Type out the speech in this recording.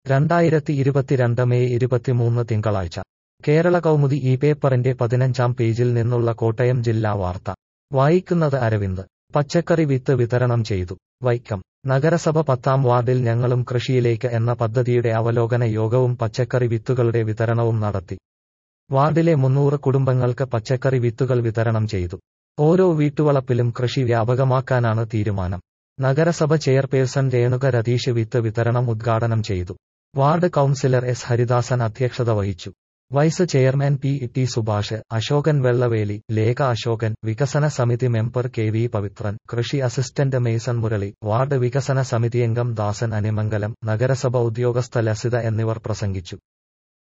രണ്ടായിരത്തി ഇരുപത്തിരണ്ട് മെയ് ഇരുപത്തിമൂന്ന് തിങ്കളാഴ്ച കേരള കൗമുദി ഈ പേപ്പറിന്റെ പതിനഞ്ചാം പേജിൽ നിന്നുള്ള കോട്ടയം ജില്ലാ വാർത്ത വായിക്കുന്നത് അരവിന്ദ് പച്ചക്കറി വിത്ത് വിതരണം ചെയ്തു വൈക്കം നഗരസഭ പത്താം വാർഡിൽ ഞങ്ങളും കൃഷിയിലേക്ക് എന്ന പദ്ധതിയുടെ അവലോകന യോഗവും പച്ചക്കറി വിത്തുകളുടെ വിതരണവും നടത്തി വാർഡിലെ മുന്നൂറ് കുടുംബങ്ങൾക്ക് പച്ചക്കറി വിത്തുകൾ വിതരണം ചെയ്തു ഓരോ വീട്ടുവളപ്പിലും കൃഷി വ്യാപകമാക്കാനാണ് തീരുമാനം നഗരസഭ ചെയർപേഴ്സൺ രേണുക രതീഷ് വിത്ത് വിതരണം ഉദ്ഘാടനം ചെയ്തു വാർഡ് കൌൺസിലർ എസ് ഹരിദാസൻ അധ്യക്ഷത വഹിച്ചു vice chairman P T Subhash Ashokan വെള്ളവേലി ലേഖ അശോകൻ വികസന സമിതി മെമ്പർ കെ വി പവിത്രൻ കൃഷി അസിസ്റ്റന്റ് മേസൺ മുരളി വാർഡ് വികസന സമിതിയംഗം ദാസൻ അനിമംഗലം നഗരസഭ ഉദ്യോഗസ്ഥ ലസിത എന്നിവർ പ്രസംഗിച്ചു